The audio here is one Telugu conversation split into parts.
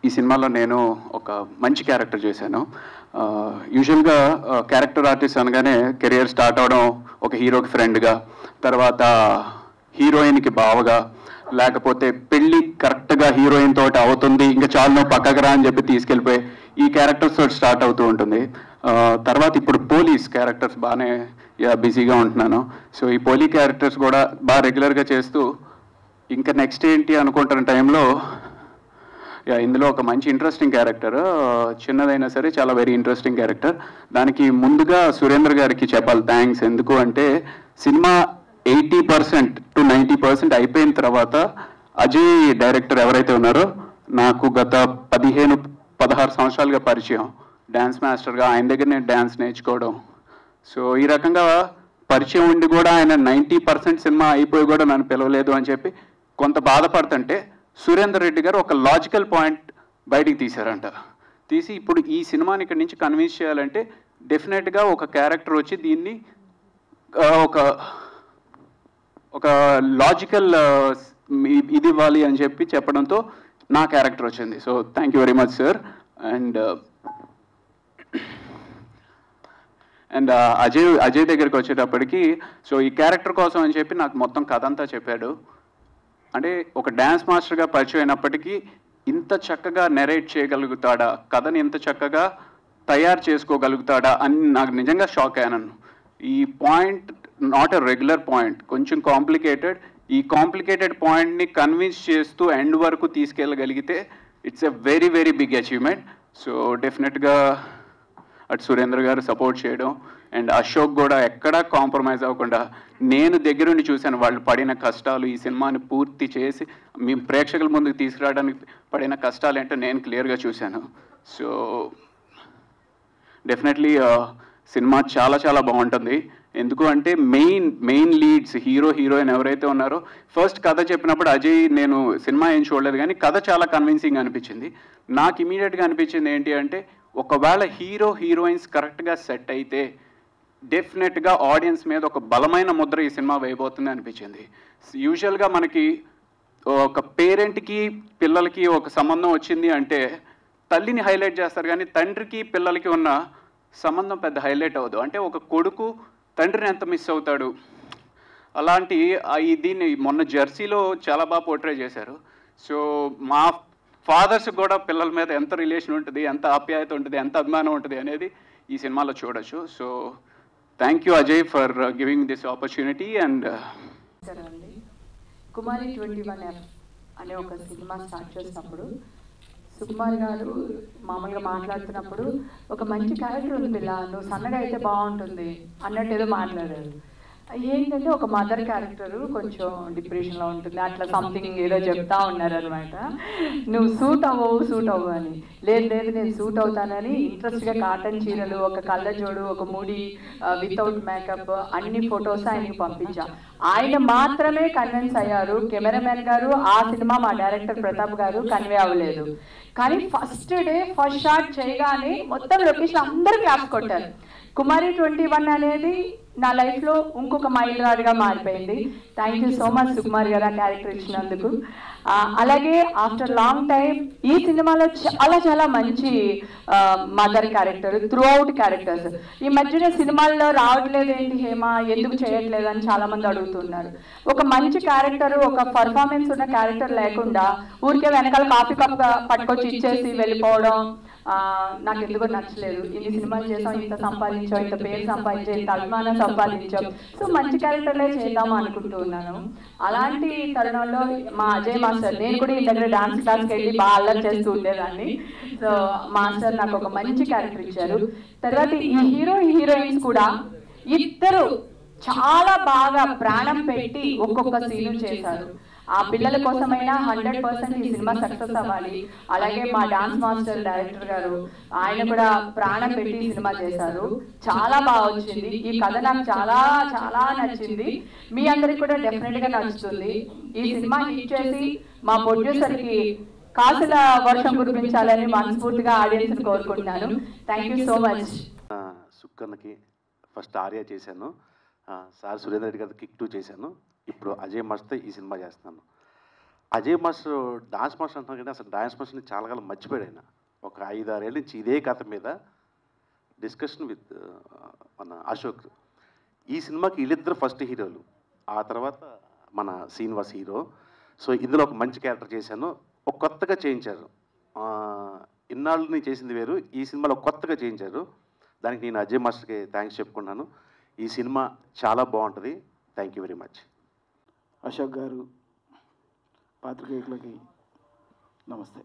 ఈ సినిమాలో నేను ఒక మంచి క్యారెక్టర్ చేశాను యూజువల్గా క్యారెక్టర్ ఆర్టిస్ట్ అనగానే కెరియర్ స్టార్ట్ అవడం ఒక హీరోకి ఫ్రెండ్గా తర్వాత హీరోయిన్కి బావగా లేకపోతే పెళ్ళి కరెక్ట్గా హీరోయిన్ తోటి అవుతుంది ఇంకా చాలు నువ్వు పక్కకు రా అని చెప్పి తీసుకెళ్ళిపోయి ఈ క్యారెక్టర్స్ తోటి స్టార్ట్ అవుతూ ఉంటుంది ఆ, తర్వాత ఇప్పుడు పోలీస్ క్యారెక్టర్స్ బాగానే బిజీగా ఉంటున్నాను సో ఈ పోలీ క్యారెక్టర్స్ కూడా బాగా రెగ్యులర్గా చేస్తూ ఇంకా నెక్స్ట్ ఏంటి అనుకుంటున్న టైంలో యా, ఇందులో ఒక మంచి ఇంట్రెస్టింగ్ క్యారెక్టర్ చిన్నదైనా సరే చాలా వెరీ ఇంట్రెస్టింగ్ క్యారెక్టర్ దానికి ముందుగా సురేంద్ర గారికి చెప్పాలి థ్యాంక్స్ ఎందుకు అంటే cinema eighty percent to ninety percent అయిపోయిన తర్వాత అజయ్ డైరెక్టర్ ఎవరైతే ఉన్నారో నాకు గత పదిహేను పదహారు సంవత్సరాలుగా పరిచయం డ్యాన్స్ మాస్టర్గా ఆయన దగ్గర నేను డ్యాన్స్ నేర్చుకోవడం సో ఈ రకంగా పరిచయం ఉండి కూడా ఆయన నైంటీ పర్సెంట్ సినిమా అయిపోయి కూడా నన్ను పిలవలేదు అని చెప్పి కొంత బాధపడుతుంటే సురేందర్ రెడ్డి గారు ఒక లాజికల్ పాయింట్ బయటికి తీశారంట తీసి ఇప్పుడు ఈ సినిమాని ఇక్కడి నుంచి కన్విన్స్ చేయాలంటే డెఫినెట్గా ఒక క్యారెక్టర్ వచ్చి దీన్ని ఆ, ఒక ఒక లాజికల్ ఇది ఇవ్వాలి అని చెప్పి చెప్పడంతో నా క్యారెక్టర్ వచ్చింది so thank you very much sir and and Ajay Ajay దగ్గరికి వచ్చేటప్పటికి సో ఈ క్యారెక్టర్ కోసం అని చెప్పి నాకు మొత్తం కథ అంతా చెప్పాడు అంటే ఒక డ్యాన్స్ మాస్టర్గా పరిచయం అయినప్పటికీ ఇంత చక్కగా నెరేట్ చేయగలుగుతాడా కథని ఇంత చక్కగా తయారు చేసుకోగలుగుతాడా అని నాకు నిజంగా షాక్ అయ్యాను ఈ point not a regular point కొంచెం కాంప్లికేటెడ్ ఈ కాంప్లికేటెడ్ పాయింట్ని కన్విన్స్ చేస్తూ ఎండ్ వరకు తీసుకెళ్ళగలిగితే it's a very very big achievement so డెఫినెట్గా అటు సురేంద్ర గారు సపోర్ట్ చేయడం అండ్ అశోక్ కూడా ఎక్కడా కాంప్రమైజ్ అవ్వకుండా నేను దగ్గరుండి చూశాను వాళ్ళు పడిన కష్టాలు ఈ సినిమాని పూర్తి చేసి మీ ప్రేక్షకుల ముందుకు తీసుకురావడానికి పడిన కష్టాలు ఏంటో నేను క్లియర్గా చూశాను సో డెఫినెట్లీ సినిమా చాలా చాలా బాగుంటుంది ఎందుకు అంటే main main leads hero heroine ఎవరైతే ఉన్నారో ఫస్ట్ కథ చెప్పినప్పుడు అజయ్ నేను సినిమా ఏం చూడలేదు కానీ కథ చాలా కన్విన్సింగ్ అనిపించింది నాకు ఇమీడియట్గా అనిపించింది ఏంటి అంటే ఒకవేళ హీరో హీరోయిన్స్ కరెక్ట్గా సెట్ అయితే డెఫినెట్గా ఆడియన్స్ మీద ఒక బలమైన ముద్ర ఈ సినిమా వేయబోతుంది అనిపించింది యూజువల్గా మనకి ఒక పేరెంట్కి పిల్లలకి ఒక సంబంధం వచ్చింది అంటే తల్లిని హైలైట్ చేస్తారు కానీ తండ్రికి పిల్లలకి ఉన్న సంబంధం పెద్ద హైలైట్ అవ్వదు అంటే ఒక కొడుకు తండ్రిని ఎంత మిస్ అవుతాడు అలాంటి ఆ ఈ దీన్ని మొన్న జెర్సీలో చాలా బాగా పోర్ట్రే చేశారు సో మా ఫాదర్స్ కూడా పిల్లల మీద ఎంత రిలేషన్ ఉంటుంది ఎంత ఆప్యాయత ఉంటుంది ఎంత అభిమానం ఉంటుంది అనేది ఈ సినిమాలో చూడొచ్చు so thank you Ajay for giving this opportunity and నమస్కారం అండి కుమారి ట్వంటీ వన్ ఎఫ్ అనే ఒక సినిమా స్టార్ట్ చేసినప్పుడు సుకుమార్ గారు మామూలుగా మాట్లాడుతున్నప్పుడు ఒక మంచి క్యారెక్టర్ ఉంది పిల్ల నువ్వు సన్నగా అయితే బాగుంటుంది అన్నట్టు ఏదో మాట్లాడారు ఏంటంటే ఒక మదర్ క్యారెక్టర్ కొంచెం డిప్రెషన్లో ఉంటుంది అట్లా సంథింగ్ ఏదో చెప్తా ఉన్నారు అనమాట నువ్వు సూట్ అవ్వవు సూట్ అవ్వవు అని లేదు లేదు నేను సూట్ అవుతానని ఇంట్రెస్ట్గా కాటన్ చీరలు ఒక కళ్ళజోడు ఒక ముడి వితౌట్ మేకప్ అన్ని ఫొటోస్ ఆయనకి పంపించా ఆయన మాత్రమే కన్విన్స్ అయ్యారు కెమెరామెన్ గారు ఆ సినిమా మా డైరెక్టర్ ప్రతాప్ గారు కన్వే అవ్వలేదు కానీ ఫస్ట్ డే ఫస్ట్ షాట్ చేయగానే మొత్తం లొకేషన్ అందరూ క్లాప్స్ కొట్టారు కుమారి ట్వంటీ వన్ అనేది నా లైఫ్లో ఇంకొక మైల్ రాడ్గా మారిపోయింది thank you so much Sukumar garu ఆ క్యారెక్టర్ ఇచ్చినందుకు ఆ, అలాగే ఆఫ్టర్ లాంగ్ టైం ఈ సినిమాలో చాలా చాలా మంచి mother character throughout characters ఈ మధ్యన సినిమాల్లో రావట్లేదు ఏంటి హేమ ఎందుకు చేయట్లేదు అని చాలా మంది అడుగుతున్నారు ఒక మంచి క్యారెక్టర్ ఒక పర్ఫార్మెన్స్ ఉన్న క్యారెక్టర్ లేకుండా ఊరికే వెనకాల కాపీ కప్ పట్టుకొచ్చి ఇచ్చేసి వెళ్ళిపోవడం ఆ, నాకు ఎందుకో నచ్చలేదు ఇన్ని సినిమాలు చేసాం ఇంత సంపాదించాం ఇంత పేరు సంపాదించాం ఇంత అభిమానం సంపాదించాం సో మంచి క్యారెక్టర్లే చేద్దాం అనుకుంటూ ఉన్నాను అలాంటి తరుణంలో మా అజయ్ మాస్టర్ నేను కూడా ఈ దగ్గర డాన్స్ క్లాస్కి వెళ్ళి బాగా అల్లరి చేస్తూ ఉండేదాన్ని సో మాస్టర్ నాకు ఒక మంచి క్యారెక్టర్ ఇచ్చారు తర్వాత ఈ హీరో హీరోయిన్స్ కూడా ఇద్దరు చాలా బాగా ప్రాణం పెట్టి ఒక్కొక్క సీను చేశారు ఆ పిల్లల కోసమైనా హండ్రెడ్ పర్సెంట్ ఈ సినిమా సక్సెస్ అవ్వాలి అలాగే మా డాన్స్ మాస్టర్ డైరెక్టర్ గారు ఆయన కూడా ప్రాణం పెట్టి ఈ సినిమా చేశారు చాలా బాగా వచ్చింది ఈ కథ నాకు చాలా చాలా నచ్చింది మీ అందరికి కూడా డెఫినెట్ గా నచ్చుతుంది ఈ సినిమా హిట్ చేసి మా ప్రొడ్యూసర్ కి కాసుల వర్షం కురిపించాలని మనస్ఫూర్తిగా ఆడియన్స్ కోరుకుంటున్నాను థ్యాంక్ యూ సో మచ్ ఆ, సుక్కన్నకి ఫస్ట్ ఆర్య చేశాను ఆ, సార్ సురేందర్ రెడ్డి గారి కిక్ టూ చేశాను ఇప్పుడు అజయ్ మస్తో ఈ సినిమా చేస్తున్నాను అజయ్ మాస్టర్ డాన్స్ మాస్టర్ అంటున్నాను కానీ అసలు డాన్స్ మాస్టర్ని చాలా కాలం మర్చిపోయాడు ఆయన ఒక ఐదు ఆరేళ్ళ నుంచి ఇదే కథ మీద డిస్కషన్ విత్ మన అశోక్ ఈ సినిమాకి వీళ్ళిద్దరు ఫస్ట్ హీరోలు ఆ తర్వాత మన శ్రీనివాస్ హీరో సో ఇందులో ఒక మంచి క్యారెక్టర్ చేశాను ఒక కొత్తగా చేయించారు ఆ, ఇన్నాళ్ళు నేను చేసింది వేరు ఈ సినిమాలో కొత్తగా చేయించారు దానికి నేను అజయ్ మాస్టర్కి థ్యాంక్స్ చెప్పుకున్నాను ఈ సినిమా చాలా బాగుంటుంది thank you very much Ashok garu పాత్రికేయులకి నమస్తే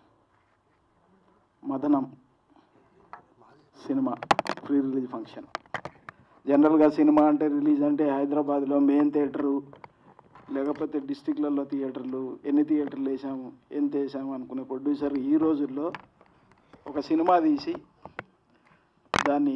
Madanam cinema pre release function జనరల్గా సినిమా అంటే రిలీజ్ అంటే హైదరాబాద్లో మెయిన్ థియేటరు లేకపోతే డిస్టిక్లలో థియేటర్లు ఎన్ని థియేటర్లు వేసాము ఎంత వేసాము అనుకునే ప్రొడ్యూసర్ ఈ రోజుల్లో ఒక సినిమా తీసి దాన్ని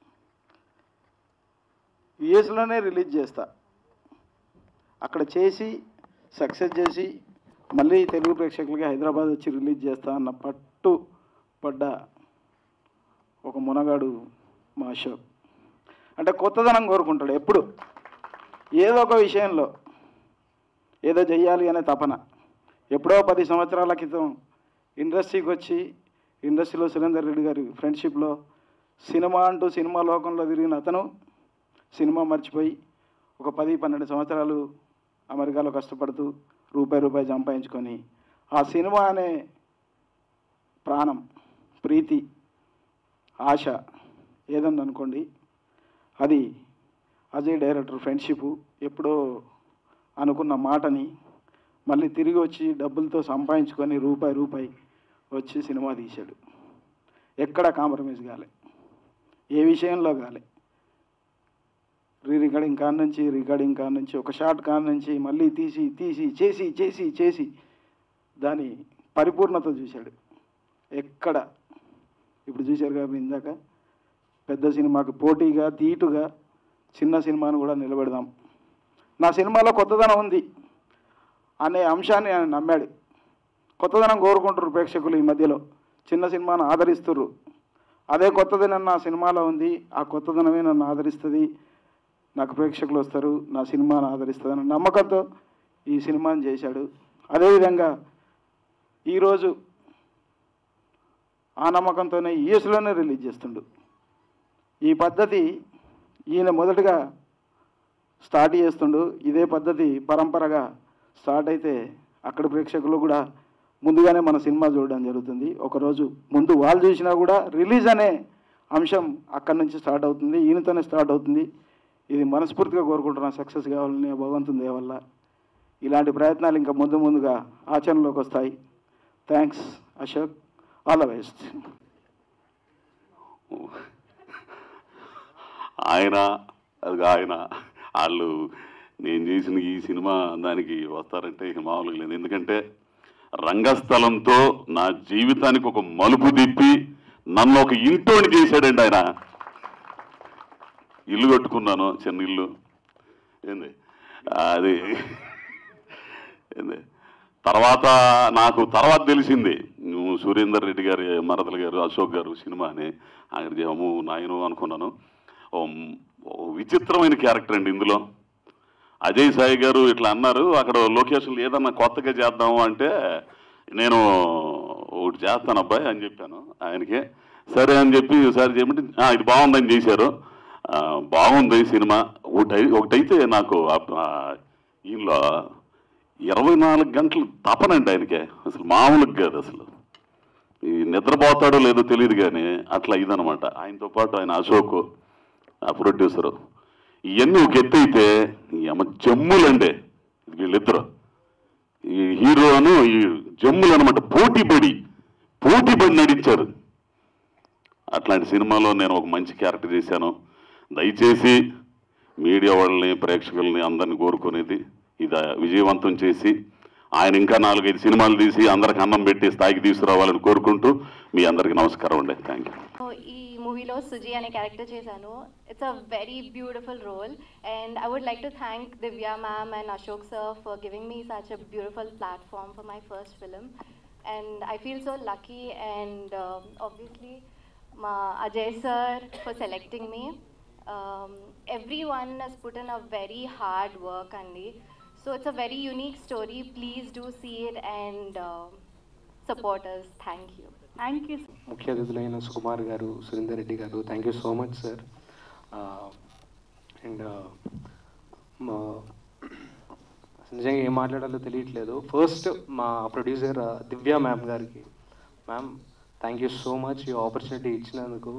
యుఎస్లోనే రిలీజ్ చేస్తా అక్కడ చేసి సక్సెస్ చేసి మళ్ళీ తెలుగు ప్రేక్షకులకి హైదరాబాద్ వచ్చి రిలీజ్ చేస్తా అన్న పట్టు పడ్డ ఒక మునగాడు మా అశోక్ అంటే కొత్తదనం కోరుకుంటాడు ఎప్పుడు ఏదో ఒక విషయంలో ఏదో చెయ్యాలి అనే తపన ఎప్పుడో పది సంవత్సరాల క్రితం ఇండస్ట్రీకి వచ్చి ఇండస్ట్రీలో సురేందర్ రెడ్డి గారి ఫ్రెండ్షిప్లో సినిమా అంటూ సినిమా లోకంలో తిరిగిన అతను సినిమా మర్చిపోయి ఒక పది పన్నెండు సంవత్సరాలు అమెరికాలో కష్టపడుతూ రూపాయి రూపాయి సంపాదించుకొని ఆ సినిమా అనే ప్రాణం ప్రీతి ఆశ ఏదన్నా అనుకోండి అది అజయ్ డైరెక్టర్ ఫ్రెండ్షిప్ ఎప్పుడో అనుకున్న మాటని మళ్ళీ తిరిగి వచ్చి డబ్బులతో సంపాదించుకొని రూపాయి రూపాయి వచ్చి సినిమా తీశాడు ఎక్కడ కాంప్రమైజ్ కాలే ఏ విషయంలో కాలే రీ రికార్డింగ్ కాడ నుంచి రికార్డింగ్ కాడ నుంచి ఒక షాట్ కాడ నుంచి మళ్ళీ తీసి తీసి చేసి చేసి చేసి దాని పరిపూర్ణత చూశాడు ఎక్కడ ఇప్పుడు చూశారు కాబట్టి ఇందాక పెద్ద సినిమాకి పోటీగా తీటుగా చిన్న సినిమాను కూడా నిలబెడదాం నా సినిమాలో కొత్తదనం ఉంది అనే అంశాన్ని ఆయన నమ్మాడు కొత్తదనం కోరుకుంటారు ప్రేక్షకులు ఈ మధ్యలో చిన్న సినిమాను ఆదరిస్తుర్రు అదే కొత్తదనం నా సినిమాలో ఉంది ఆ కొత్తదనమే నన్ను ఆదరిస్తుంది నాకు ప్రేక్షకులు వస్తారు నా సినిమాను ఆదరిస్తుంది అన్న నమ్మకంతో ఈ సినిమాని చేశాడు అదేవిధంగా ఈరోజు ఆ నమ్మకంతోనే యూఎస్లోనే రిలీజ్ చేస్తుండు ఈ పద్ధతి ఈయన మొదటగా స్టార్ట్ చేస్తుండు ఇదే పద్ధతి పరంపరగా స్టార్ట్ అయితే అక్కడ ప్రేక్షకులు కూడా ముందుగానే మన సినిమా చూడడం జరుగుతుంది ఒకరోజు ముందు వాళ్ళు చూసినా కూడా రిలీజ్ అనే అంశం అక్కడి నుంచి స్టార్ట్ అవుతుంది ఈయనతోనే స్టార్ట్ అవుతుంది ఇది మనస్ఫూర్తిగా కోరుకుంటున్నాను సక్సెస్ కావాలని ఆ భగవంతుని దయ వల్ల ఇలాంటి ప్రయత్నాలు ఇంకా ముందు ముందుగా ఆచరణలోకి వస్తాయి thanks Ashok all the best ఆయన అది ఆయన వాళ్ళు నేను చేసిన ఈ సినిమా దానికి వస్తారంటే ఇక మామూలుగా లేదు ఎందుకంటే రంగస్థలంతో నా జీవితానికి ఒక మలుపు తిప్పి నన్ను ఒక ఇంటోని చేశాడండి ఆయన ఇల్లు కట్టుకున్నాను చిన్న ఇల్లు ఏంది అది ఏంది తర్వాత నాకు తర్వాత తెలిసింది నువ్వు సురేందర్ రెడ్డి గారి మరదల గారు అశోక్ గారు సినిమా అని అక్కడ జము నాయను అనుకున్నాను ఓ ఓ విచిత్రమైన క్యారెక్టర్ అండి ఇందులో అజయ్ సాయి గారు ఇట్లా అన్నారు అక్కడ లొకేషన్లు ఏదన్నా కొత్తగా చేద్దాము అంటే నేను ఒకటి చేస్తాను అబ్బాయి అని చెప్పాను ఆయనకి సరే అని చెప్పి సరే చెప్పండి "ఆ, ఇది బాగుందని చేశారు "ఆ, బాగుంది సినిమా ఒకటి ఒకటైతే నాకు ఆ- ఆ ఈయనలో ఇరవై నాలుగు గంటలు తపనండి ఆయనకి అసలు మామూలుగా కాదు అసలు ఈ నిద్రపోతాడో లేదో తెలియదు కానీ అట్లా ఇదనమాట ఆయనతో పాటు ఆయన అశోక్ ఆ ప్రొడ్యూసరు ఇవన్నీ ఒక ఎత్తు అయితే ఈ అమ్మ జమ్ములండి వీళ్ళిద్దరు ఈ హీరోను ఈ జమ్ములు అనమాట పోటీ పడి పోటీ పడి నడిచారు అట్లాంటి సినిమాలో నేను ఒక మంచి క్యారెక్టర్ చేశాను దయచేసి మీడియా వాళ్ళని ప్రేక్షకుల్ని అందరిని కోరుకునేది ఇది విజయవంతం చేసి ఆయన ఇంకా నాలుగైదు సినిమాలు తీసి అందరికి అన్నం పెట్టి స్థాయికి తీసుకురావాలని కోరుకుంటూ మీ అందరికీ నమస్కారం అండి థ్యాంక్ యూ ఈ మూవీలో సుజీ అనే క్యారెక్టర్ చేశాను it's a very beautiful role and I would like to thank Divya ma'am and Ashok sir for giving me such a beautiful platform for my first film and I feel so lucky and obviously మా Ajay sir for selecting me everyone he's put in a very hard work అండి So it's a very unique story. Please do see it and uh, support us. Thank you. Thank you ముఖ్య అతిథులైన Sukumar garu Surender Reddy garu thank you so much sir and మా నిజంగా ఏం మాట్లాడాలో తెలియట్లేదు ఫస్ట్ మా ప్రొడ్యూసర్ దివ్య మ్యామ్ గారికి ma'am thank you so much ఈ ఆపర్చునిటీ ఇచ్చినందుకు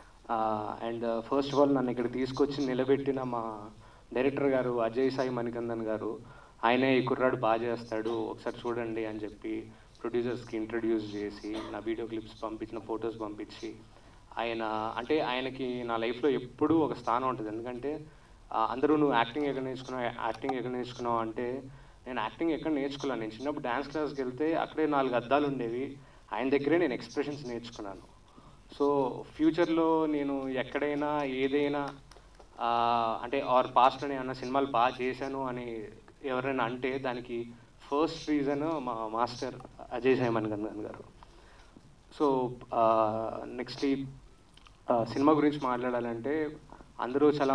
అండ్ ఫస్ట్ ఆఫ్ ఆల్ నన్ను ఇక్కడ తీసుకొచ్చి నిలబెట్టిన మా డైరెక్టర్ గారు అజయ్ సాయి మణికందన్ గారు ఆయనే ఈ కుర్రాడు బాగా చేస్తాడు ఒకసారి చూడండి అని చెప్పి ప్రొడ్యూసర్స్కి ఇంట్రడ్యూస్ చేసి నా వీడియో క్లిప్స్ పంపించిన ఫొటోస్ పంపించి ఆయన అంటే ఆయనకి నా లైఫ్లో ఎప్పుడూ ఒక స్థానం ఉంటుంది ఎందుకంటే ఆ, అందరూ నువ్వు యాక్టింగ్ ఎక్కడ నేర్చుకున్నావు యాక్టింగ్ ఎక్కడ నేర్చుకున్నావు అంటే నేను యాక్టింగ్ ఎక్కడ నేర్చుకోలేను నేను చిన్నప్పుడు డ్యాన్స్ క్లాస్కి వెళ్తే అక్కడే నాలుగు అద్దాలు ఉండేవి ఆయన దగ్గరే నేను ఎక్స్ప్రెషన్స్ నేర్చుకున్నాను సో ఫ్యూచర్లో నేను ఎక్కడైనా ఏదైనా ఆ, అంటే ఆర్ పాస్ట్లో నేను ఏమన్నా సినిమాలు బాగా చేశాను అని ఎవరైనా అంటే దానికి ఫస్ట్ రీజన్ మా master Ajay Simon Gangan garu so next ఈ ఆ, సినిమా గురించి మాట్లాడాలంటే అందరూ చాలా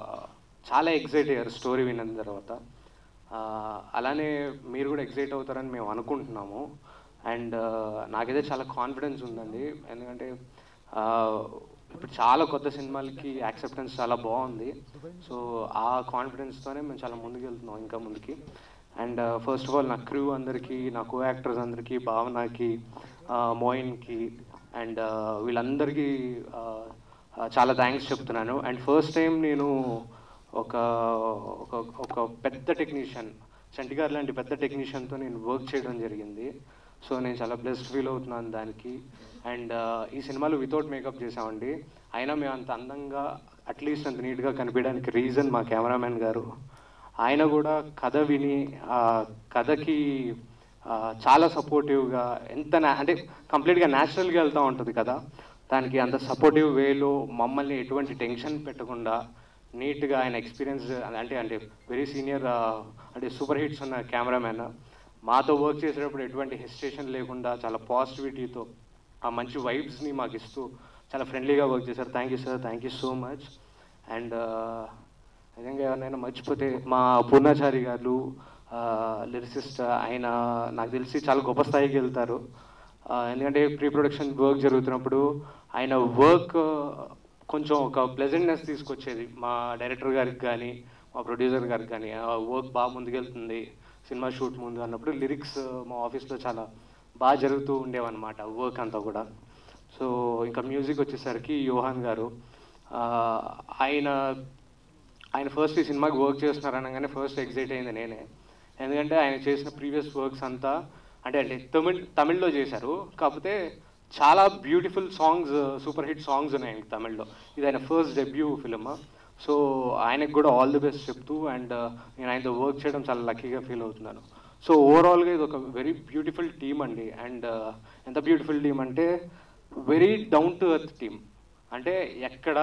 చాలా ఎగ్జైట్ అయ్యారు స్టోరీ విన్న తర్వాత ఆ, అలానే మీరు కూడా ఎగ్జైట్ అవుతారని మేము అనుకుంటున్నాము అండ్ నాకైతే చాలా కాన్ఫిడెన్స్ ఉందండి ఎందుకంటే ఆ, ఇప్పుడు చాలా కొత్త సినిమాలకి యాక్సెప్టెన్స్ చాలా బాగుంది సో ఆ కాన్ఫిడెన్స్తోనే మేము చాలా ముందుకు వెళ్తున్నాం ఇంకా ముందుకి అండ్ ఫస్ట్ ఆఫ్ ఆల్ నా క్రూ అందరికీ నా కో యాక్టర్స్ అందరికీ భావనకి ఆ, మోయిన్కి అండ్ వీళ్ళందరికీ ఆ, ఆ, చాలా థ్యాంక్స్ చెప్తున్నాను అండ్ ఫస్ట్ టైం నేను ఒక ఒక ఒక పెద్ద టెక్నీషియన్ చంటిగారు లాంటి పెద్ద టెక్నీషియన్తో నేను వర్క్ చేయడం జరిగింది సో నేను చాలా బ్లెస్డ్ ఫీల్ అవుతున్నాను దానికి అండ్ ఈ సినిమాలో వితౌట్ మేకప్ చేసామండి అయినా మేము అంత అందంగా అట్లీస్ట్ అంత నీట్గా కనిపించడానికి రీజన్ మా కెమెరామెన్ గారు ఆయన కూడా కథ విని ఆ కథకి ఆ, చాలా సపోర్టివ్గా ఎంత నా- అంటే కంప్లీట్గా న్యాచురల్గా వెళ్తూ ఉంటుంది కదా దానికి అంత సపోర్టివ్ వేలో మమ్మల్ని ఎటువంటి టెన్షన్ పెట్టకుండా నీట్గా ఆయన ఎక్స్పీరియన్స్ అంటే అంటే వెరీ సీనియర్ అంటే సూపర్ హిట్స్ ఉన్న కెమెరామెన్ మాతో వర్క్ చేసేటప్పుడు ఎటువంటి హెసిటేషన్ లేకుండా చాలా పాజిటివిటీతో ఆ మంచి వైబ్స్ని మాకు ఇస్తూ చాలా ఫ్రెండ్లీగా వర్క్ చేశారు thank you sir thank you so much and నిజంగా ఎవరినైనా మర్చిపోతే మా పూర్ణాచారి గారు లిరిసిస్ట్ ఆయన నాకు తెలిసి చాలా గొప్ప స్థాయికి వెళ్తారు ఆ, ఎందుకంటే ప్రీ ప్రొడక్షన్ వర్క్ జరుగుతున్నప్పుడు ఆయన వర్క్ కొంచెం ఒక ప్లెజెంట్నెస్ తీసుకొచ్చేది మా డైరెక్టర్ గారికి కానీ మా ప్రొడ్యూసర్ గారికి కానీ ఆ వర్క్ బాగా ముందుకెళ్తుంది సినిమా షూట్ ముందు అన్నప్పుడు లిరిక్స్ మా ఆఫీస్లో చాలా బాగా జరుగుతూ ఉండేవన్నమాట వర్క్ అంతా కూడా సో ఇంకా మ్యూజిక్ వచ్చేసరికి యోహాన్ గారు ఆ, ఆయన ఆయన ఫస్ట్ ఈ సినిమాకి వర్క్ చేస్తున్నారు అనగానే ఫస్ట్ ఎగ్జైట్ అయింది నేనే ఎందుకంటే ఆయన చేసిన ప్రీవియస్ వర్క్స్ అంతా అంటే అంటే తమిళ్ తమిళ్లో చేశారు కాకపోతే చాలా beautiful songs super hit songs ఉన్నాయి ఆయనకి తమిళ్లో ఇది ఆయన ఫస్ట్ డెబ్యూ ఫిలిం సో ఆయనకు కూడా ఆల్ ది బెస్ట్ చెప్తూ అండ్ నేను ఆయనతో వర్క్ చేయడం చాలా లక్కీగా ఫీల్ అవుతున్నాను సో ఓవరాల్గా ఇది ఒక వెరీ బ్యూటిఫుల్ టీమ్ అండి అండ్ ఎంత బ్యూటిఫుల్ టీమ్ అంటే very down to earth team అంటే ఎక్కడ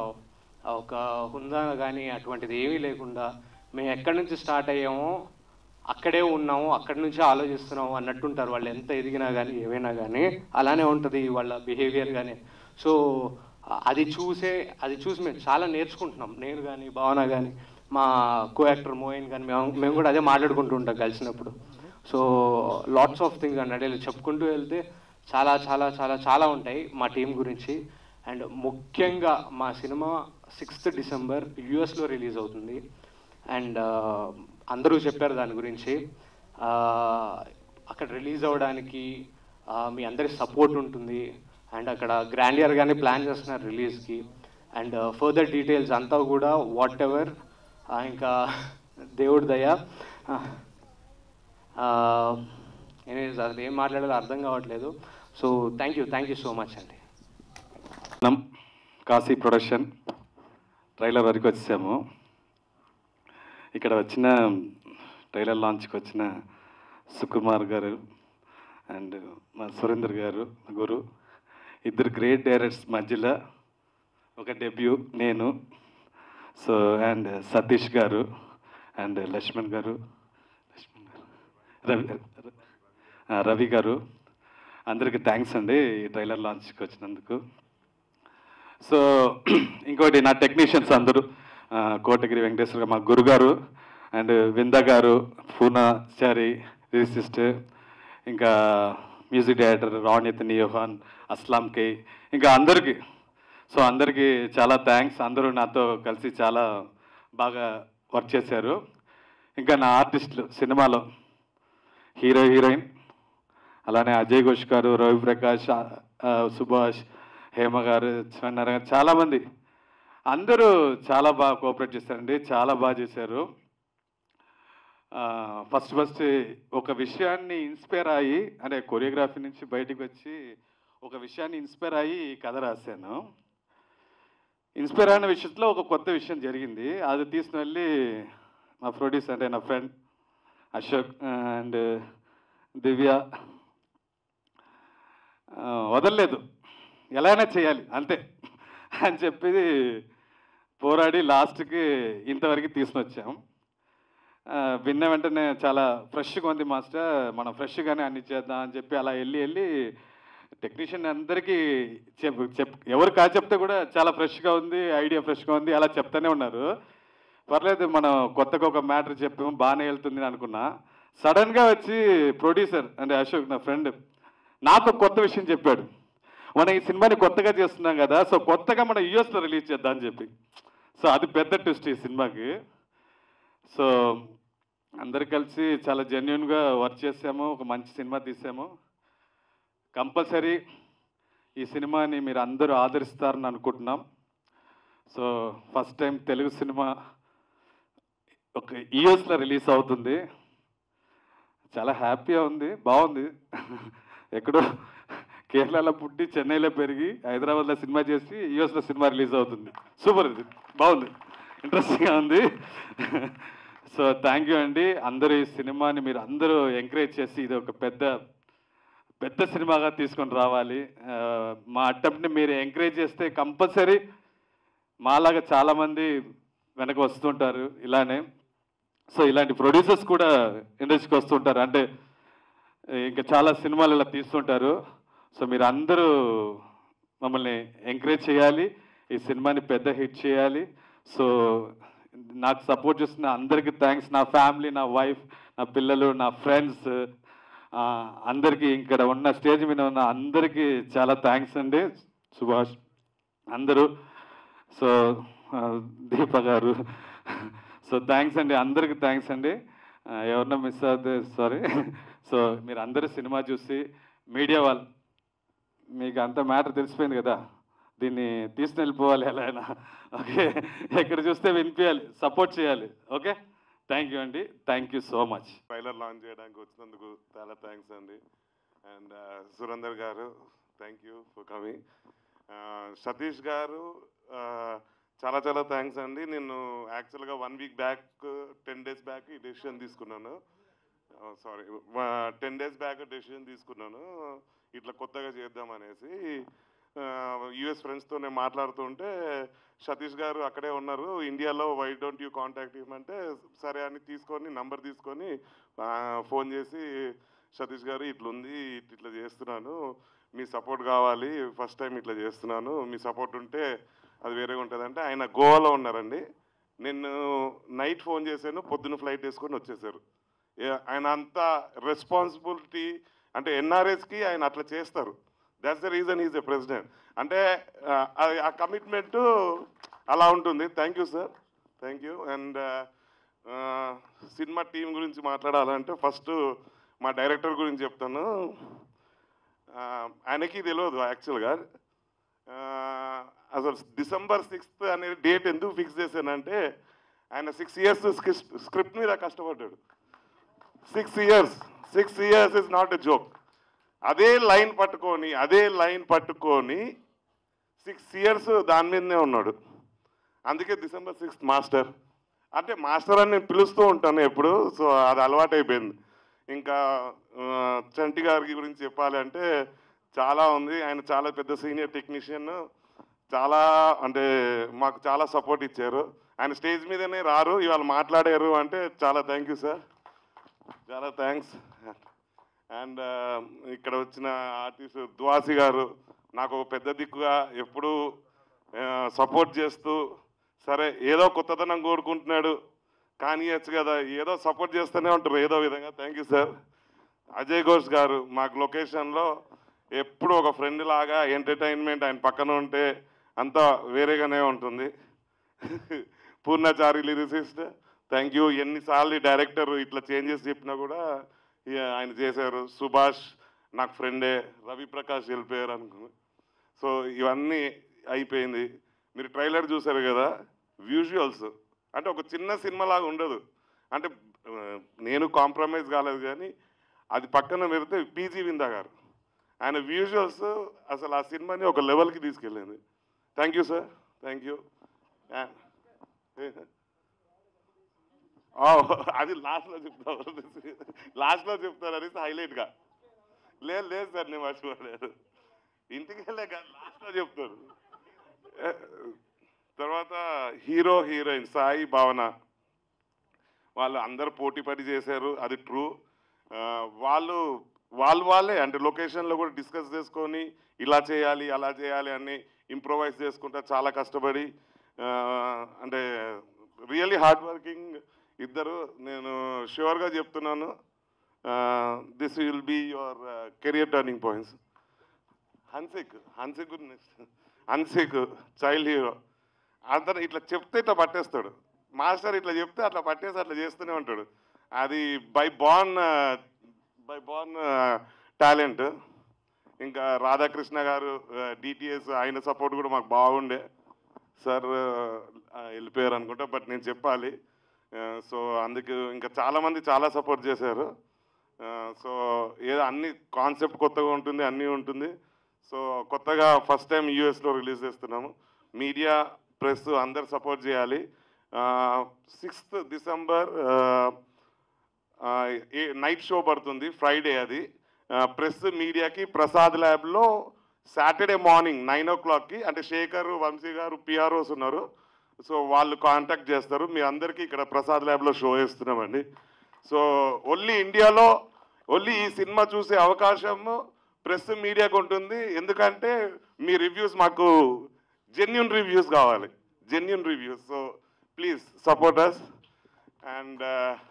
ఒక హుందా కానీ అటువంటిది ఏమీ లేకుండా మేము ఎక్కడి నుంచి స్టార్ట్ అయ్యామో అక్కడే ఉన్నాము అక్కడి నుంచి ఆలోచిస్తున్నాము అన్నట్టుంటారు వాళ్ళు ఎంత ఎదిగినా కానీ ఏవైనా కానీ అలానే ఉంటుంది వాళ్ళ బిహేవియర్ కానీ సో అది చూసే అది చూసి మేము చాలా నేర్చుకుంటున్నాం నేను కానీ భావన కానీ మా కో యాక్టర్ మోయిన్ కానీ మేము మేము కూడా అదే మాట్లాడుకుంటూ ఉంటాం కలిసినప్పుడు సో లాట్స్ ఆఫ్ థింగ్స్ అండి అంటే చెప్పుకుంటూ వెళ్తే చాలా చాలా చాలా చాలా ఉంటాయి మా టీం గురించి అండ్ ముఖ్యంగా మా సినిమా సిక్స్త్ డిసెంబర్ యుఎస్లో రిలీజ్ అవుతుంది అండ్ అందరూ చెప్పారు దాని గురించి ఆ, అక్కడ రిలీజ్ అవ్వడానికి ఆ, మీ అందరి సపోర్ట్ ఉంటుంది అండ్ అక్కడ గ్రాండియర్ గానే ప్లాన్ చేస్తున్నారు రిలీజ్కి అండ్ ఫర్దర్ డీటెయిల్స్ అంతా కూడా వాట్ ఎవర్ ఇంకా దేవుడి దయ ఎనీవేస్ అసలు ఏం మాట్లాడాలో అర్థం కావట్లేదు so thank you thank you so much అండి నమ్ కాశీ ప్రొడక్షన్ ట్రైలర్ వరకు వచ్చాము ఇక్కడ వచ్చిన ట్రైలర్ లాంచ్కి వచ్చిన సుకుమార్ గారు అండ్ మా సురేందర్ గారు మా గురు ఇద్దరు గ్రేట్ డైరెక్టర్స్ మధ్యలో ఒక డెబ్యూ నేను సో అండ్ సతీష్ గారు అండ్ లక్ష్మణ్ గారు లక్ష్మణ్ గారు రవి ఆ, రవి గారు అందరికీ థ్యాంక్స్ అండి ఈ ట్రైలర్ లాంచ్కి వచ్చినందుకు సో ఇంకోటి నా టెక్నీషియన్స్ అందరూ ఆ, కోటగిరి వెంకటేశ్వర గారు, మా గురుగారు and Vinda garu Purnachari lyricist ఇంకా మ్యూజిక్ డైరెక్టర్ రాణ్యత్ నియోహాన్ అస్లాం కే ఇంకా అందరికీ సో అందరికీ చాలా థ్యాంక్స్ అందరూ నాతో కలిసి చాలా బాగా వర్క్ చేశారు ఇంకా నా ఆర్టిస్టులు సినిమాలో హీరో హీరోయిన్ అలానే అజయ్ ఘోష్ గారు రవి ప్రకాష్ ఆ, ఆ, సుభాష్ హేమ గారు చివన్నారు గారు చాలామంది అందరూ చాలా బాగా కోఆపరేట్ చేశారండి చాలా బాగా చేశారు ఫస్ట్ ఫస్ట్ ఒక విషయాన్ని ఇన్స్పైర్ అయ్యి అంటే కొరియోగ్రఫీ నుంచి బయటికి వచ్చి ఒక విషయాన్ని ఇన్స్పైర్ అయ్యి ఈ కథ రాశాను ఇన్స్పైర్ అయిన విషయంలో ఒక కొత్త విషయం జరిగింది అది తీసుకుని వెళ్ళి మా ప్రొడ్యూసర్ అంటే నా ఫ్రెండ్ అశోక్ అండ్ దివ్య ఆ, వదలలేదు ఎలా అయినా చేయాలి అంతే అని చెప్పి పోరాడి లాస్ట్కి ఇంతవరకు తీసుకుని వచ్చాం ఆ, విన్న వెంటనే చాలా ఫ్రెష్గా ఉంది మాస్టర్ మనం ఫ్రెష్గానే అన్ని చేద్దాం అని చెప్పి అలా వెళ్ళి వెళ్ళి టెక్నీషియన్ అందరికీ చెప్ చెప్ ఎవరు కాదు చెప్తే కూడా చాలా ఫ్రెష్గా ఉంది ఐడియా ఫ్రెష్గా ఉంది అలా చెప్తానే ఉన్నారు పర్లేదు మనం కొత్తగా ఒక మ్యాటర్ చెప్పాము బాగానే వెళ్తుంది అని అనుకున్నా సడన్గా వచ్చి ప్రొడ్యూసర్ అంటే అశోక్ నా ఫ్రెండ్ నాకు ఒక కొత్త విషయం చెప్పాడు మనం ఈ సినిమాని కొత్తగా చేస్తున్నాం కదా సో కొత్తగా మనం యూఎస్లో రిలీజ్ చేద్దాం అని చెప్పి సో అది పెద్ద ట్విస్ట్ ఈ సినిమాకి సో అందరు కలిసి చాలా జెన్యున్గా వర్క్ చేసాము ఒక మంచి సినిమా తీసాము కంపల్సరీ ఈ సినిమాని మీరు అందరూ ఆదరిస్తారని అనుకుంటున్నాం so first time Telugu cinema ఒక యూఎస్లో రిలీజ్ అవుతుంది చాలా హ్యాపీగా ఉంది బాగుంది ఎక్కడో కేరళలో పుట్టి చెన్నైలో పెరిగి హైదరాబాద్లో సినిమా చేసి యూఎస్లో సినిమా రిలీజ్ అవుతుంది సూపర్ ఇది బాగుంది ఇంట్రెస్టింగ్గా ఉంది సో థ్యాంక్ యూ అండి అందరూ ఈ సినిమాని మీరు అందరూ ఎంకరేజ్ చేసి ఇది ఒక పెద్ద పెద్ద సినిమాగా తీసుకొని రావాలి ఆ, మా అటెంప్ట్ని మీరు ఎంకరేజ్ చేస్తే కంపల్సరీ మాలాగా చాలామంది వెనక వస్తుంటారు ఇలానే సో ఇలాంటి ప్రొడ్యూసర్స్ కూడా ఇండస్ట్రీకి వస్తుంటారు అంటే ఇంకా చాలా సినిమాలు ఇలా తీస్తుంటారు సో మీరు అందరూ మమ్మల్ని ఎంకరేజ్ చేయాలి ఈ సినిమాని పెద్ద హిట్ చేయాలి సో నాకు సపోర్ట్ చేస్తున్న అందరికీ థ్యాంక్స్ నా ఫ్యామిలీ నా వైఫ్ నా పిల్లలు నా ఫ్రెండ్స్ అందరికీ ఇక్కడ ఉన్న స్టేజ్ మీద ఉన్న అందరికీ చాలా థ్యాంక్స్ అండి సుభాష్ అందరూ సో ఆ, దీప గారు సో థ్యాంక్స్ అండి అందరికీ థ్యాంక్స్ అండి ఆ, ఎవరన్నా మిస్ అవుతే సారీ సో మీరు అందరూ సినిమా చూసి మీడియా వాళ్ళు మీకు అంత మ్యాటర్ తెలిసిపోయింది కదా దీన్ని తీసుకుని వెళ్ళిపోవాలి ఎలా అయినా ఓకే ఎక్కడ చూస్తే వినిపించాలి సపోర్ట్ చేయాలి ఓకే థ్యాంక్ యూ అండి thank you so much trailer launch చేయడానికి వచ్చినందుకు చాలా థ్యాంక్స్ అండి and Surender garu thank you for coming Satish garu uh, చాలా చాలా థ్యాంక్స్ అండి నేను యాక్చువల్గా one week back ten days back ఈ డెసిషన్ తీసుకున్నాను sorry ten days back decision తీసుకున్నాను ఇట్లా కొత్తగా చేద్దామనేసి యుఎస్ ఫ్రెండ్స్తో నేను మాట్లాడుతుంటే సతీష్ గారు అక్కడే ఉన్నారు ఇండియాలో వై డోంట్ యూ కాంటాక్ట్ ఇవ్వమంటే సరే అని తీసుకొని నంబర్ తీసుకొని ఫోన్ చేసి సతీష్ గారు ఇట్లుంది ఇట్ ఇట్లా చేస్తున్నాను మీ సపోర్ట్ కావాలి ఫస్ట్ టైం ఇట్లా చేస్తున్నాను మీ సపోర్ట్ ఉంటే అది వేరేగా ఉంటుందంటే ఆయన గోవాలో ఉన్నారండి నేను నైట్ ఫోన్ చేశాను పొద్దున్న ఫ్లైట్ వేసుకొని వచ్చేసారు ఏ- ఆయన అంత రెస్పాన్సిబిలిటీ అంటే ఎన్ఆర్ఎస్కి ఆయన అట్లా చేస్తారు that's the reason is a president అంటే ఆ, అది- ఆ కమిట్మెంట్ అలా ఉంటుంది thank you sir thank you and cinema team గురించి మాట్లాడాలంటే ఫస్ట్ మా డైరెక్టర్ గురించి చెప్తాను ఆ, ఆయనకి తెలియదు యాక్చువల్గా ఆ, అసలు డిసెంబర్ సిక్స్త్ అనే డేట్ ఎందుకు ఫిక్స్ చేశానంటే ఆయన సిక్స్ ఇయర్స్ స్క్రిప్ట్ మీద కష్టపడ్డాడు six years six years is not a joke అదే లైన్ పట్టుకొని అదే లైన్ పట్టుకొని సిక్స్ ఇయర్స్ దాని మీదనే ఉన్నాడు అందుకే డిసెంబర్ సిక్స్త్ మాస్టర్ అంటే మాస్టర్ అని నేను పిలుస్తూ ఉంటాను ఎప్పుడు సో అది అలవాటు అయిపోయింది ఇంకా ఆ, చంటి గారి గురించి చెప్పాలి అంటే చాలా ఉంది ఆయన చాలా పెద్ద సీనియర్ టెక్నీషియన్ చాలా అంటే మాకు చాలా సపోర్ట్ ఇచ్చారు ఆయన స్టేజ్ మీదనే రారు ఇవాళ మాట్లాడారు అంటే చాలా థ్యాంక్ యూ సార్ చాలా థ్యాంక్స్ అండ్ ఇక్కడ వచ్చిన ఆర్టిస్ట్ దువాసి గారు నాకు ఒక పెద్ద దిక్కుగా ఎప్పుడూ సపోర్ట్ చేస్తూ సరే ఏదో కొత్తదనం కోరుకుంటున్నాడు కానియచ్చు కదా ఏదో సపోర్ట్ చేస్తూనే ఉంటారు ఏదో విధంగా thank you sir Ajay Ghosh garu మాకు లొకేషన్లో ఎప్పుడు ఒక ఫ్రెండ్ లాగా ఎంటర్టైన్మెంట్ ఆయన పక్కన ఉంటే అంతా వేరేగానే ఉంటుంది పూర్ణచారి లిరిసిస్ట్ థ్యాంక్ యూ ఎన్నిసార్లు డైరెక్టర్ ఇట్లా చేంజెస్ చెప్పినా కూడా ఇక ఆయన చేశారు సుభాష్ నాకు ఫ్రెండే రవి ప్రకాష్ వెళ్ళిపోయారు అనుకో సో ఇవన్నీ అయిపోయింది మీరు ట్రైలర్ చూసారు కదా విజువల్స్ అంటే ఒక చిన్న సినిమా లాగా ఉండదు అంటే ఆ, నేను కాంప్రమైజ్ కాలేదు కానీ అది పక్కన పెడితే పీజీ విందా గారు ఆయన విజువల్స్ అసలు ఆ సినిమాని ఒక లెవెల్కి తీసుకెళ్ళింది thank you sir thank you అది లాస్ట్లో చెప్తాను లాస్ట్లో చెప్తాను అనేసి హైలైట్గా లేదు లేదు సార్ నేను మర్చిపోలేదు ఇంటికి వెళ్ళే లాస్ట్లో చెప్తారు ఏ, తర్వాత హీరో హీరోయిన్ సాయి భావన వాళ్ళు అందరు పోటీ పడి చేశారు అది ట్రూ వాళ్ళు వాళ్ళు వాళ్ళే అంటే లొకేషన్లో కూడా డిస్కస్ చేసుకొని ఇలా చేయాలి అలా చేయాలి అని ఇంప్రొవైజ్ చేసుకుంటా చాలా కష్టపడి ఆ, అంటే రియల్లీ హార్డ్ వర్కింగ్ ఇద్దరు నేను షూర్గా చెప్తున్నాను this will be your career turning points Hansik Hansik next Hansik child hero అతను ఇట్లా చెప్తే ఇట్లా పట్టేస్తాడు మాస్టర్ ఇట్లా చెప్తే అట్లా పట్టేసి అట్లా చేస్తూనే ఉంటాడు అది by born by born talent ఇంకా రాధాకృష్ణ గారు డిటిఎస్ ఆయన సపోర్ట్ కూడా మాకు బాగుండే సార్ వెళ్ళిపోయారు అనుకుంటా బట్ నేను చెప్పాలి సో అందుకు ఇంకా చాలామంది చాలా సపోర్ట్ చేశారు సో ఏదో అన్ని కాన్సెప్ట్ కొత్తగా ఉంటుంది అన్నీ ఉంటుంది సో కొత్తగా ఫస్ట్ టైం యూఎస్లో రిలీజ్ చేస్తున్నాము మీడియా ప్రెస్ అందరు సపోర్ట్ చేయాలి సిక్స్త్ డిసెంబర్ నైట్ షో పడుతుంది ఫ్రైడే అది ప్రెస్ మీడియాకి ప్రసాద్ ల్యాబ్లో సాటర్డే మార్నింగ్ నైన్ ఓ క్లాక్కి అంటే శేఖర్ వంశీ గారు పిఆర్ఓస్ ఉన్నారు సో వాళ్ళు కాంటాక్ట్ చేస్తారు మీ అందరికీ ఇక్కడ ప్రసాద్ ల్యాబ్లో షో వేస్తున్నామండి సో ఓన్లీ ఇండియాలో ఓన్లీ ఈ సినిమా చూసే అవకాశం ప్రెస్ మీడియాకు ఉంటుంది ఎందుకంటే మీ రివ్యూస్ మాకు జెన్యున్ రివ్యూస్ కావాలి genuine reviews so please support us and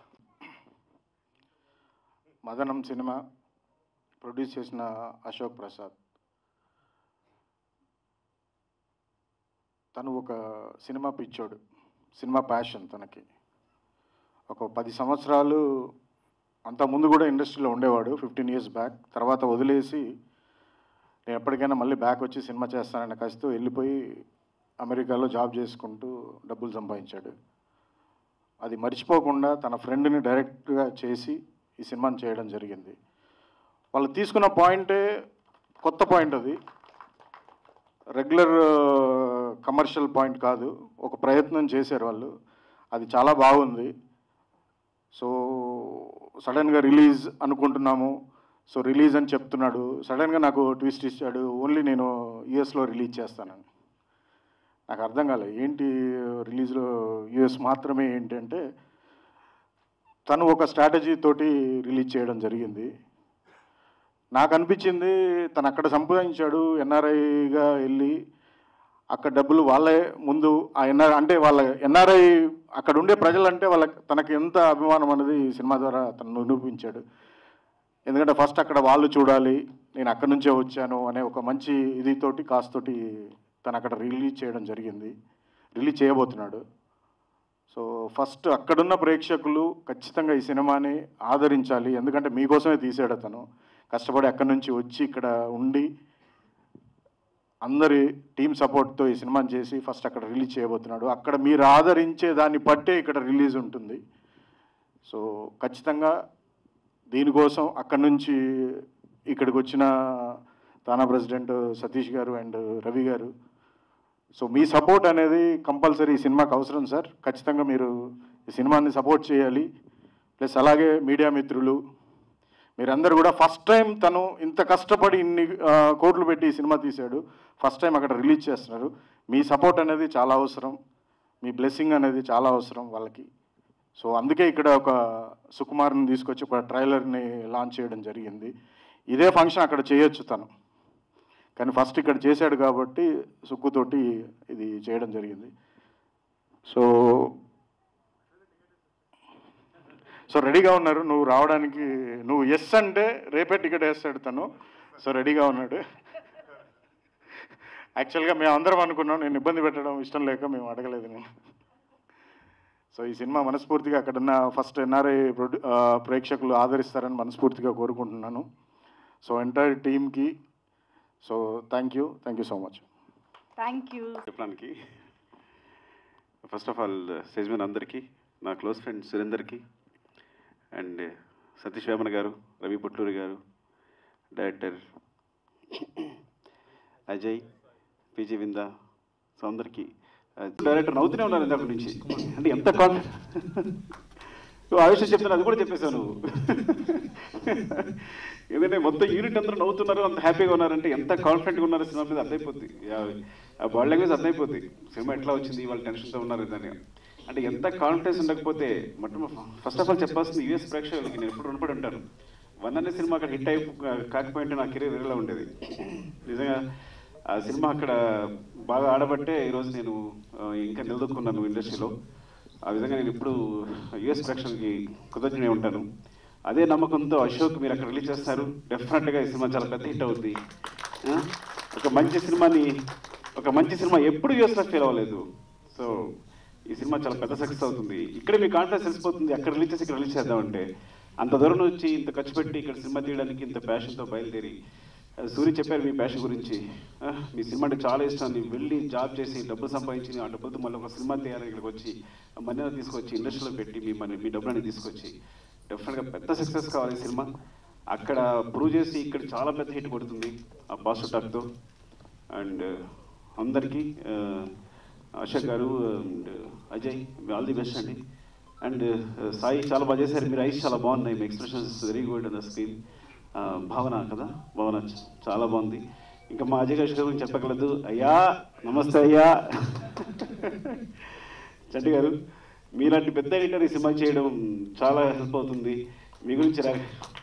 Madanam cinema produce చేసిన అశోక్ ప్రసాద్ తను ఒక సినిమా పిచ్చోడు సినిమా ప్యాషన్ తనకి ఒక పది సంవత్సరాలు అంత ముందు కూడా ఇండస్ట్రీలో ఉండేవాడు ఫిఫ్టీన్ ఇయర్స్ బ్యాక్ తర్వాత వదిలేసి నేను ఎప్పటికైనా మళ్ళీ బ్యాక్ వచ్చి సినిమా చేస్తానని కసితో వెళ్ళిపోయి అమెరికాలో జాబ్ చేసుకుంటూ డబ్బులు సంపాదించాడు అది మర్చిపోకుండా తన ఫ్రెండ్ని డైరెక్ట్గా చేసి ఈ సినిమాని చేయడం జరిగింది వాళ్ళు తీసుకున్న పాయింటే కొత్త పాయింట్ అది రెగ్యులర్ కమర్షియల్ పాయింట్ కాదు ఒక ప్రయత్నం చేశారు వాళ్ళు అది చాలా బాగుంది సో సడన్గా రిలీజ్ అనుకుంటున్నాము సో రిలీజ్ అని చెప్తున్నాడు సడన్గా నాకు ట్విస్ట్ ఇచ్చాడు ఓన్లీ నేను యూఎస్లో రిలీజ్ చేస్తానని నాకు అర్థం కాలేదు ఏంటి రిలీజ్లో యూఎస్ మాత్రమే ఏంటంటే తను ఒక స్ట్రాటజీ తోటి రిలీజ్ చేయడం జరిగింది నాకు అనిపించింది తను అక్కడ సంపాదించాడు ఎన్ఆర్ఐగా వెళ్ళి అక్కడ డబ్బులు వాళ్ళే ముందు ఆ ఎన్ఆర్ అంటే వాళ్ళ ఎన్ఆర్ఐ అక్కడ ఉండే ప్రజలంటే వాళ్ళ తనకి ఎంత అభిమానం అనేది ఈ సినిమా ద్వారా తను నిరూపించాడు ఎందుకంటే ఫస్ట్ అక్కడ వాళ్ళు చూడాలి నేను అక్కడి నుంచే వచ్చాను అనే ఒక మంచి ఇది తోటి కాస్తోటి తను అక్కడ రిలీజ్ చేయడం జరిగింది రిలీజ్ చేయబోతున్నాడు సో ఫస్ట్ అక్కడున్న ప్రేక్షకులు ఖచ్చితంగా ఈ సినిమాని ఆదరించాలి ఎందుకంటే మీకోసమే తీసాడు అతను కష్టపడి అక్కడి నుంచి వచ్చి ఇక్కడ ఉండి అందరి టీం సపోర్ట్తో ఈ సినిమాని చేసి ఫస్ట్ అక్కడ రిలీజ్ చేయబోతున్నాడు అక్కడ మీరు ఆదరించే దాన్ని బట్టే ఇక్కడ రిలీజ్ ఉంటుంది సో ఖచ్చితంగా దీనికోసం అక్కడి నుంచి ఇక్కడికి వచ్చిన తానా ప్రెసిడెంట్ సతీష్ గారు అండ్ రవి గారు సో మీ సపోర్ట్ అనేది కంపల్సరీ ఈ సినిమాకి అవసరం సార్ ఖచ్చితంగా మీరు ఈ సినిమాని సపోర్ట్ చేయాలి ప్లస్ అలాగే మీడియా మిత్రులు మీరందరూ కూడా ఫస్ట్ టైం తను ఇంత కష్టపడి ఇన్ని ఆ, కోట్లు పెట్టి ఈ సినిమా తీశాడు ఫస్ట్ టైం అక్కడ రిలీజ్ చేస్తున్నారు మీ సపోర్ట్ అనేది చాలా అవసరం మీ బ్లెస్సింగ్ అనేది చాలా అవసరం వాళ్ళకి సో అందుకే ఇక్కడ ఒక సుకుమార్ని తీసుకొచ్చి ఒక ట్రైలర్ని లాంచ్ చేయడం జరిగింది ఇదే ఫంక్షన్ అక్కడ చేయొచ్చు తను కానీ ఫస్ట్ ఇక్కడ చేశాడు కాబట్టి సుక్కుతోటి ఇది చేయడం జరిగింది సో సో రెడీగా ఉన్నారు నువ్వు రావడానికి నువ్వు ఎస్ అంటే రేపే టికెట్ వేస్తాడు తను సో రెడీగా ఉన్నాడు యాక్చువల్గా మేము అందరం అనుకున్నాం నేను ఇబ్బంది పెట్టడం ఇష్టం లేక మేము అడగలేదు నేను సో ఈ సినిమా మనస్ఫూర్తిగా అక్కడున్న ఫస్ట్ ఎన్ఆర్ఐ ప్రొడ్యూ ఆ, ప్రేక్షకులు ఆదరిస్తారని మనస్ఫూర్తిగా కోరుకుంటున్నాను సో ఎంటైర్ టీమ్కి so thank you thank you so much thank you చెప్పడానికి ఫస్ట్ ఆఫ్ ఆల్ స్టేజ్ మీద అందరికీ నా క్లోజ్ ఫ్రెండ్ సురేందర్కి and Satish Vemana garu Ravi Putluri garu director Ajay PG Vinda so అందరికీ డైరెక్టర్ నవ్వుతూనే ఉన్నారు ఇందాక నుంచి అంటే ఎంత కాన్ఫిడెంట్ ఆ విషయం చెప్తున్నా అది కూడా చెప్పేశాను నువ్వు ఎందుకంటే మొత్తం యూనిట్ అందరూ నవ్వుతున్నారు అంత హ్యాపీగా ఉన్నారంటే ఎంత కాన్ఫిడెంట్గా ఉన్నారు సినిమా మీద అర్థమైపోద్ది ఆ బాడీ లాంగ్వేజ్ అర్థమైపోద్ది సినిమా ఎట్లా వచ్చింది వాళ్ళు టెన్షన్తో ఉన్నారు దాన్ని అంటే ఎంత కాన్ఫిడెన్స్ ఉండకపోతే మొత్తం ఫస్ట్ ఆఫ్ ఆల్ చెప్పాల్సింది యూఎస్ ప్రేక్షకులకి నేను ఎప్పుడు రుణపడి ఉంటాను వన్ అనే సినిమా అక్కడ హిట్ అయి కాకపోయింటే నా కెరీర్ వేరేలా ఉండేది నిజంగా ఆ సినిమా అక్కడ బాగా ఆడబట్టే ఈరోజు నేను ఆ, ఇంకా నిలదొక్కున్నాను ఇండస్ట్రీలో ఆ విధంగా నేను ఇప్పుడు యుఎస్ ప్రేక్షకులకి కృతజ్ఞునే ఉంటాను అదే నమ్మకంతో అశోక్ మీరు అక్కడ రిలీజ్ చేస్తారు డెఫినెట్గా ఈ సినిమా చాలా పెద్ద హిట్ అవుతుంది ఆ? ఒక మంచి సినిమాని ఒక మంచి సినిమా ఎప్పుడు యూఎస్లో ఫెయిల్ అవ్వలేదు సో ఈ సినిమా చాలా పెద్ద సక్సెస్ అవుతుంది ఇక్కడ మీ కాన్ఫిడెన్స్ తెలిసిపోతుంది అక్కడ రిలీజ్ చేసి ఇక్కడ రిలీజ్ చేద్దామంటే అంత దూరం వచ్చి ఇంత ఖర్చు పెట్టి ఇక్కడ సినిమా తీయడానికి ఇంత ప్యాషన్తో బయలుదేరి ఆ, సూరి చెప్పారు మీ ప్యాషన్ గురించి ఆ, మీ సినిమా అంటే చాలా ఇష్టం నేను వెళ్ళి జాబ్ చేసి డబ్బులు సంపాదించి ఆ డబ్బులతో మళ్ళీ ఒక సినిమా తీయాలని ఇక్కడికి వచ్చి మనీ తీసుకొచ్చి ఇండస్ట్రీలో పెట్టి మీ మనీ మీ డబ్బులని తీసుకొచ్చి డెఫినెట్గా పెద్ద సక్సెస్ కావాలి ఈ సినిమా అక్కడ ప్రూవ్ చేసి ఇక్కడ చాలా పెద్ద హిట్ కొడుతుంది ఆ పాజిటివ్ టాక్తో అండ్ అందరికీ ఆ, Ashok garu and Ajay all the best అండి అండ్ సాయి చాలా బాగా చేశారు మీరు ఐస్ చాలా బాగున్నాయి మీ expressions very good on the screen Bhavana కదా భావన చ- చాలా బాగుంది ఇంకా మా అజయ్ గారి గురించి చెప్పగలదు అయ్యా నమస్తే అయ్యా చంటి గారు మీలాంటి పెద్ద ఎడిటర్ ఈ సినిమా చేయడం చాలా హెల్ప్ అవుతుంది మీ గురించి రా-